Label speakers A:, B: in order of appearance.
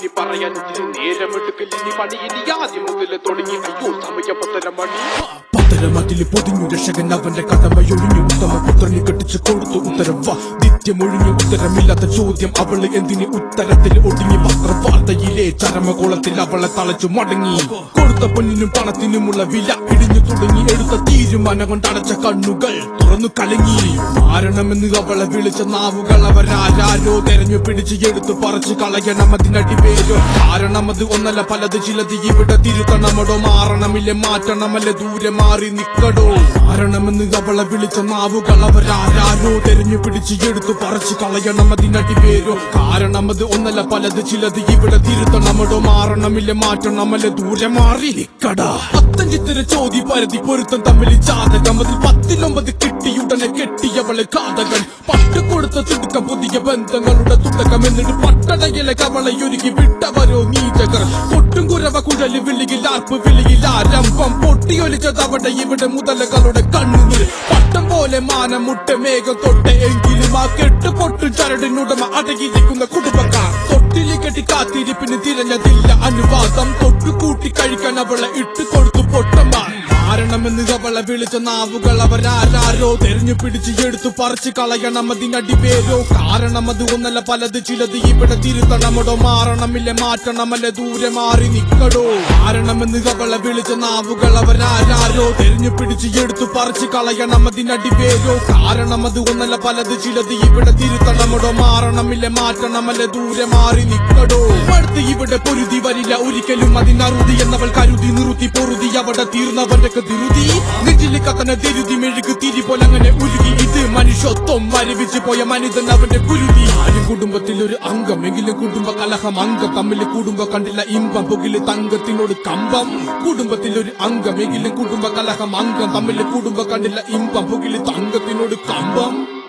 A: ഇനി പറയാൻ ഇതിന് നേരമെടുക്കൽ ഇനി പണി ഇനി ആദ്യം മുതൽ തുടങ്ങി അയ്യോ സമയം പത്തര മണി
B: പത്തരമാറ്റില് പൊതിഞ്ഞു രക്ഷകൻ അവന്റെ കടമയൊഴിഞ്ഞു ഉത്തമ പുത്രന് കെട്ടിച്ചു കൊടുത്തു ഉത്തരവ നിത്യമൊഴിഞ്ഞു ഉത്തരമില്ലാത്ത ചോദ്യം അവള് എന്തിന് ഉത്തരത്തിൽ ഒടുങ്ങി പത്രവാർത്തയിലെ ചരമകോളത്തിൽ അവളെ തളച്ചു മടങ്ങി കൊടുത്ത പൊന്നിനും പണത്തിനുമുള്ള വില ഇടിഞ്ഞു തുടങ്ങി എടുത്ത തീരുമാനം കൊണ്ടടച്ച കണ്ണുകൾ തുറന്നു കലങ്ങി മാരണമെന്ന് അവളെ വിളിച്ച നാവുകൾ അവരാരോ തെരഞ്ഞു പിടിച്ച് എടുത്തു പറിച്ചു കളയണം അതിനടി പേരോ കാരണം അത് ഒന്നല്ല പലത് ചിലത് ഇവിടെ തിരുത്തണമടോ മാറണമില്ലേ മാറ്റണമല്ലേ ദൂരെ മാറി നിക്കടോ മാറണമെന്ന് അവളെ വിളിച്ച നാവുകൾ അവരാരോ തെരഞ്ഞു പിടിച്ച് എടുത്തു പറിച്ചു കളയണം അതിനടി പേരോ കാരണം അത് ഒന്നല്ല പലത് ചിലത് ഇവിടെ തിരുത്തണമടോ മാറണമില്ലേ മാറ്റണമല്ലേ ദൂരെ മാറി നിക്കടാ പത്തഞ്ചിത്തര ചോദ്യ പരതി പൊരുത്തം തമ്മിൽ ജാതകം അതിൽ പത്തിലൊമ്പത് കിട്ടിയുടനെ കെട്ടിയവളെ കാതകൻ പട്ട് കൊടുത്ത തിടുക്കം പുതിയ ബന്ധങ്ങളുടെ തുടക്കം എന്നിട്ട് പട്ടടയിലെ കവളയൊരുക്കി വിട്ടവരോ നീചകർ പൊട്ടും കുരവ കുഴല് വിളിയിൽ ആർപ്പ് വിളിയിൽ ആരംഭം പൊട്ടിയൊലിച്ചതവിടെ ഇവിടെ മുതലകളുടെ കണ്ണുനീർ പട്ടം പോലെ മാനം മുട്ട മേഘം തൊട്ട് എങ്കിലും ആ കെട്ട് പൊട്ടും ചരടിനുടമ അടങ്ങിയിരിക്കുന്ന കുടുംബക്കാർ തൊട്ടിലി കെട്ടി കാത്തിരിപ്പിന് തിരഞ്ഞതില്ല അനുവാദം തൊട്ടു കൂട്ടി കഴിക്കാൻ അവളെ ഇട്ട് കൊടുത്തു പൊട്ടന്മാർ കാരണമെന്ന് അവളെ വിളിച്ച നാവുകൾ അവരാരോ തെരഞ്ഞു പിടിച്ച് എടുത്തു പറിച്ചു കളയണം അതിനടി പേരോ കാരണം അത് ഒന്നല്ല പലത് ചിലത് ഇവിടെ തിരുത്തണമടോ മാറണമില്ലേ മാറ്റണമല്ലേ ദൂരെ മാറി നിക്കടോ കാരണമെന്ന് അവളെ വിളിച്ച നാവുകൾ അവരാരോ തെരഞ്ഞു പിടിച്ച് എടുത്തു പറിച്ചു കളയണം അതിനടി പേരോ കാരണം അത് ഒന്നല്ല പലത് ചിലത് ഇവിടെ തിരുത്തണമടോ മാറണമില്ലേ മാറ്റണമല്ലേ ദൂരെ മാറി നിക്കടോ അടുത്ത് ഇവിടെ പൊരുതി വരില്ല ഒരിക്കലും അതിനറുതി എന്നവൾ കരുതി നിറുത്തി പൊറുതി അവിടെ തീർന്നവരുടെ തിരുതി നെറ്റില് കത്തന തിരുതി മെഴുകു തിരി പോലെ അങ്ങനെ ഉരുകി ഇത് മനുഷ്യത്വം മരവിച്ച് പോയ മനിതൻ അവന്റെ കുരുതി ആരും കുടുംബത്തിൽ ഒരു അംഗം എങ്കിലും കുടുംബ കലഹം അംഗം തമ്മിൽ കുടുംബം കണ്ടില്ല ഇമ്പം പുകില് തങ്കത്തിനോട് കമ്പം കുടുംബത്തിൽ ഒരു അംഗം എങ്കിലും കുടുംബ കലഹം അംഗം തമ്മിൽ കുടുംബം കണ്ടില്ല ഇമ്പം പുകില് തങ്കത്തിനോട് കമ്പം